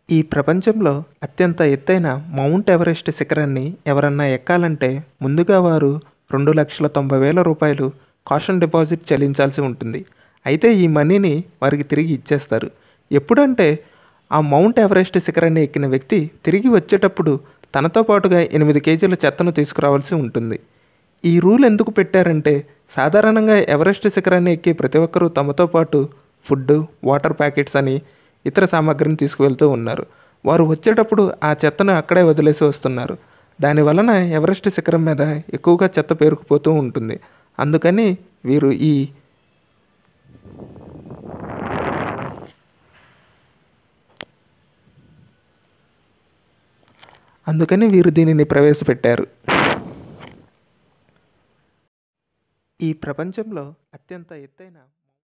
ఈ ప్రపంచంలో అత్యంత ఎత్తైన మౌంట్ ఎవరెస్ట్ శిఖరాన్ని ఎవరన్నా ఎక్కాలంటే ముందుగా వారు రెండు లక్షల తొంభై వేల రూపాయలు కాషన్ డిపాజిట్ చెల్లించాల్సి ఉంటుంది అయితే ఈ మనీని వారికి తిరిగి ఇచ్చేస్తారు ఎప్పుడంటే ఆ మౌంట్ ఎవరెస్ట్ శిఖరాన్ని ఎక్కిన వ్యక్తి తిరిగి వచ్చేటప్పుడు తనతో పాటుగా ఎనిమిది కేజీల చెత్తను తీసుకురావాల్సి ఉంటుంది ఈ రూల్ ఎందుకు పెట్టారంటే సాధారణంగా ఎవరెస్ట్ శిఖరాన్ని ఎక్కి ప్రతి ఒక్కరూ తమతో పాటు ఫుడ్ వాటర్ ప్యాకెట్స్ అని ఇతర సామాగ్రిని తీసుకువెళ్తూ ఉన్నారు వారు వచ్చేటప్పుడు ఆ చెత్తను అక్కడే వదిలేసి వస్తున్నారు దాని వలన ఎవరెస్ట్ శిఖరం మీద ఎక్కువగా చెత్త పేరుకుపోతూ ఉంటుంది అందుకని వీరు ఈ అందుకని వీరు దీనిని ప్రవేశపెట్టారు ఈ ప్రపంచంలో అత్యంత ఎత్తైన